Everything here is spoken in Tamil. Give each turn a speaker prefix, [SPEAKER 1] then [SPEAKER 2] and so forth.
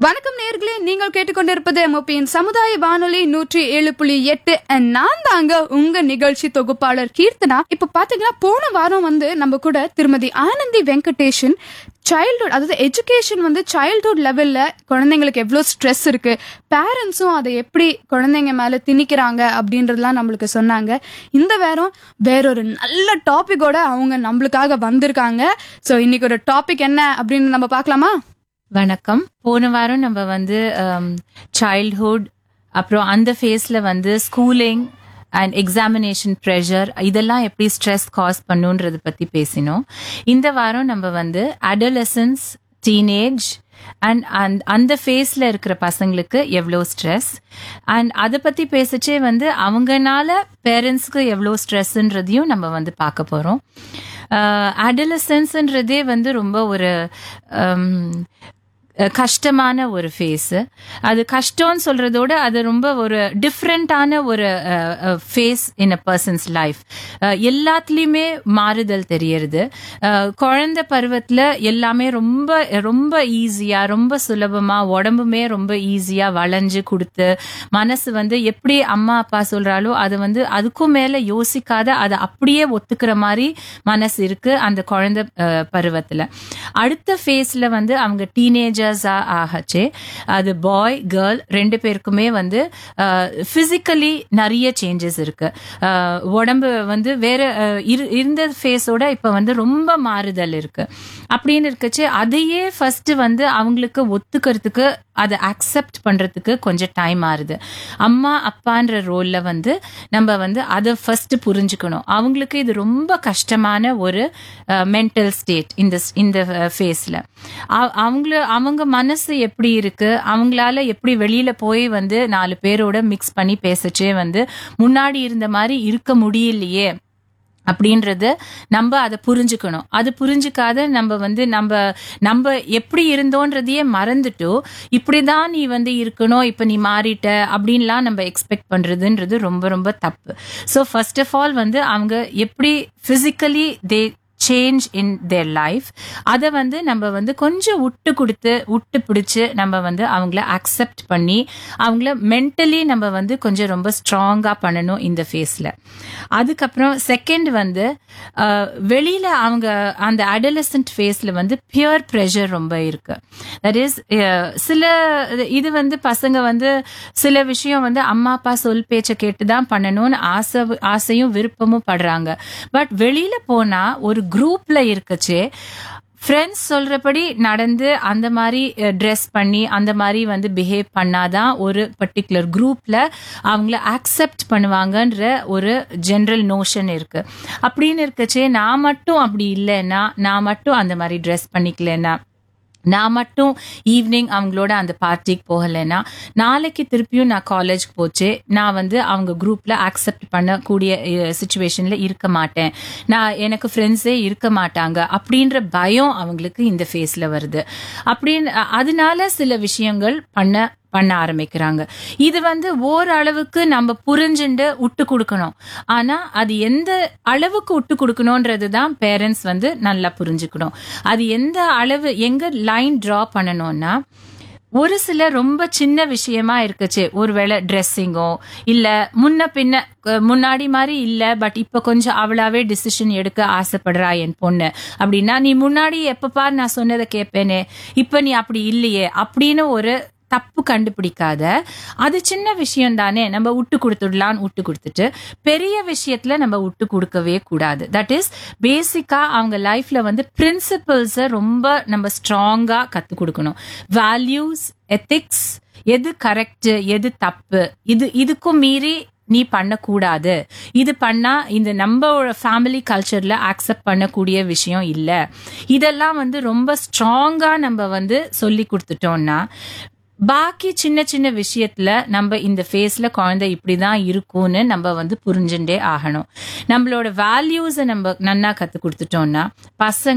[SPEAKER 1] வணக்கம் நேர்களே நீங்கள் கேட்டுக்கொண்டிருப்பது எம்ஓபியின் சமுதாய வானொலி நூற்றி ஏழு புள்ளி எட்டு And நான் தாங்க உங்க நிகழ்ச்சி தொகுப்பாளர் கீர்த்தனா இப்ப பாத்தீங்கன்னா போன வாரம் வந்து நம்ம கூட திருமதி ஆனந்தி வெங்கடேஷன் சைல்ட்ஹுட் அதாவது எஜுகேஷன் வந்து சைல்ட்ஹுட் லெவல்ல குழந்தைங்களுக்கு எவ்வளோ ஸ்ட்ரெஸ் இருக்கு பேரண்ட்ஸும் அதை எப்படி குழந்தைங்க மேல திணிக்கிறாங்க அப்படின்றதுலாம் நம்மளுக்கு சொன்னாங்க இந்த வாரம் வேறொரு நல்ல டாபிக்கோட அவங்க நம்மளுக்காக வந்திருக்காங்க ஸோ இன்னைக்கு ஒரு டாபிக் என்ன அப்படின்னு நம்ம பார்க்கலாமா
[SPEAKER 2] வணக்கம் போன வாரம் நம்ம வந்து சைல்ட்ஹுட் அப்புறம் அந்த ஃபேஸில் வந்து ஸ்கூலிங் அண்ட் எக்ஸாமினேஷன் ப்ரெஷர் இதெல்லாம் எப்படி ஸ்ட்ரெஸ் காஸ் பண்ணுன்றதை பற்றி பேசினோம் இந்த வாரம் நம்ம வந்து அடலசன்ஸ் டீனேஜ் அண்ட் அந் அந்த ஃபேஸில் இருக்கிற பசங்களுக்கு எவ்வளோ ஸ்ட்ரெஸ் அண்ட் அதை பற்றி பேசிச்சே வந்து அவங்கனால பேரண்ட்ஸ்க்கு எவ்வளோ ஸ்ட்ரெஸ்ன்றதையும் நம்ம வந்து பார்க்க போகிறோம் அடலசன்ஸ்ன்றதே வந்து ரொம்ப ஒரு um, அஹ் கஷ்டமான ஒரு ஃபேஸு அது கஷ்டம்னு சொல்றதோட அது ரொம்ப ஒரு டிஃப்ரெண்ட்டான ஒரு phase in a person's life எல்லாத்துலேயுமே மாறுதல் தெரியறது அஹ் குழந்தை பருவத்தில் எல்லாமே ரொம்ப ரொம்ப ஈஸியாக ரொம்ப சுலபமாக உடம்புமே ரொம்ப ஈஸியாக வளைஞ்சு கொடுத்து மனசு வந்து எப்படி அம்மா அப்பா சொல்கிறாலோ அது வந்து அதுக்கும் மேலே யோசிக்காத அதை அப்படியே ஒத்துக்கிற மாதிரி மனசு இருக்கு அந்த குழந்தை அஹ், பருவத்துல அடுத்த ஃபேஸ்ல வந்து அவங்க டீனேஜர்ஸா ஆகச்சே அது பாய் கேர்ள் ரெண்டு பேருக்குமே வந்து பிசிக்கலி நிறைய சேஞ்சஸ் இருக்கு அஹ், உடம்பு வந்து வேற அஹ், இரு- இருந்த ஃபேஸோட இப்ப வந்து ரொம்ப மாறுதல் இருக்கு அப்படின்னு இருக்கச்சு அதையே ஃபர்ஸ்ட் வந்து அவங்களுக்கு ஒத்துக்கிறதுக்கு அதை அக்செப்ட் பண்றதுக்கு கொஞ்சம் டைம் ஆறுது அம்மா அப்பான்ற ரோல்ல வந்து நம்ம வந்து அதை ஃபர்ஸ்ட் புரிஞ்சுக்கணும் அவங்களுக்கு இது ரொம்ப கஷ்டமான ஒரு மென்டல் ஸ்டேட் இந்த இந்த ஃபேஸ்ல அவங்கள அவங்க மனசு எப்படி இருக்கு அவங்களால எப்படி வெளியில போய் வந்து நாலு பேரோட மிக்ஸ் பண்ணி பேசச்சே வந்து முன்னாடி இருந்த மாதிரி இருக்க முடியலையே அப்படின்றது நம்ம அதை புரிஞ்சுக்கணும் அது புரிஞ்சுக்காத நம்ம வந்து நம்ம நம்ம எப்படி இருந்தோன்றதையே மறந்துட்டு இப்படிதான் நீ வந்து இருக்கணும் இப்போ நீ மாறிட்ட அப்படின்லாம் நம்ம எக்ஸ்பெக்ட் பண்றதுன்றது ரொம்ப ரொம்ப தப்பு ஸோ ஃபர்ஸ்ட் ஆஃப் ஆல் வந்து அவங்க எப்படி physically they change in their life அதை வந்து நம்ம வந்து கொஞ்சம் விட்டு கொடுத்து விட்டு பிடிச்சு நம்ம வந்து அவங்கள அக்செப்ட் பண்ணி அவங்கள மென்டலி நம்ம வந்து கொஞ்சம் ரொம்ப ஸ்ட்ராங்காக பண்ணணும் இந்த ஃபேஸில் அதுக்கப்புறம் செகண்ட் வந்து அஹ், வெளியில அவங்க அந்த அடலசன்ட் ஃபேஸில் வந்து பியூர் ப்ரெஷர் ரொம்ப இருக்கு தட் இஸ் சில இது வந்து பசங்க வந்து சில விஷயம் வந்து அம்மா அப்பா சொல் பேச்சை கேட்டு தான் பண்ணணும்னு ஆசை ஆசையும் விருப்பமும் படுறாங்க பட் வெளியில போனா ஒரு குரூப்ல இருக்கச்சே ஃப்ரெண்ட்ஸ் சொல்றபடி நடந்து அந்த மாதிரி ட்ரெஸ் பண்ணி அந்த மாதிரி வந்து பிஹேவ் பண்ணாதான் ஒரு பர்டிகுலர் குரூப்ல அவங்கள அக்செப்ட் பண்ணுவாங்கன்ற ஒரு ஜென்ரல் நோஷன் இருக்கு அப்படின்னு இருக்கச்சே நான் மட்டும் அப்படி இல்லைன்னா நான் மட்டும் அந்த மாதிரி ட்ரெஸ் பண்ணிக்கலன்னா நான் மட்டும் ஈவினிங் அவங்களோட அந்த பார்ட்டிக்கு போகலைன்னா நாளைக்கு திருப்பியும் நான் காலேஜ்க்கு போச்சு நான் வந்து அவங்க குரூப்ல அக்செப்ட் பண்ணக்கூடிய சுச்சுவேஷன்ல இருக்க மாட்டேன் நான் எனக்கு ஃப்ரெண்ட்ஸே இருக்க மாட்டாங்க அப்படின்ற பயம் அவங்களுக்கு இந்த ஃபேஸ்ல வருது அப்படின்னு அ- அதனால சில விஷயங்கள் பண்ண பண்ண ஆரம்பிக்கிறாங்க இது வந்து ஓரளவுக்கு நம்ம புரிஞ்சுண்டு விட்டு கொடுக்கணும் ஆனா அது எந்த அளவுக்கு விட்டு கொடுக்கணும்ன்றது தான் பேரண்ட்ஸ் வந்து நல்லா புரிஞ்சுக்கணும் அது எந்த அளவு எங்க லைன் டிரா பண்ணணும்னா ஒரு சில ரொம்ப சின்ன விஷயமா இருக்குச்சு ஒருவேளை ட்ரெஸ்ஸிங்கோ இல்ல முன்ன பின்ன அஹ், முன்னாடி மாதிரி இல்ல பட் இப்ப கொஞ்சம் அவளாவே டிசிஷன் எடுக்க ஆசைப்படுறா என் பொண்ணு அப்படின்னா நீ முன்னாடி எப்ப பார் நான் சொன்னதை கேட்பேனே இப்ப நீ அப்படி இல்லையே அப்படின்னு ஒரு தப்பு கண்டுபிடிக்காத அது சின்ன விஷயம் தானே நம்ம விட்டு கொடுத்துடலான்னு விட்டு கொடுத்துட்டு பெரிய விஷயத்துல நம்ம விட்டு கொடுக்கவே கூடாது தட் இஸ் பேசிக்கா அவங்க லைஃப்ல வந்து பிரின்சிபல்ஸை ரொம்ப நம்ம ஸ்ட்ராங்கா கத்து கொடுக்கணும் வேல்யூஸ் எத்திக்ஸ் எது கரெக்ட் எது தப்பு இது இதுக்கும் மீறி நீ பண்ணக்கூடாது இது பண்ணா இந்த நம்ம ஃபேமிலி கல்ச்சர்ல அக்செப்ட் பண்ணக்கூடிய விஷயம் இல்ல இதெல்லாம் வந்து ரொம்ப ஸ்ட்ராங்கா நம்ம வந்து சொல்லி கொடுத்துட்டோம்னா பாக்கி சின்ன சின்ன விஷயத்துல நம்ம இந்த ஃபேஸ்ல குழந்தை இப்படிதான் இருக்கும்னு நம்ம வந்து புரிஞ்சுட்டே ஆகணும் நம்மளோட வேல்யூஸை நம்ம நன்னா கத்து கொடுத்துட்டோம்னா பசங்க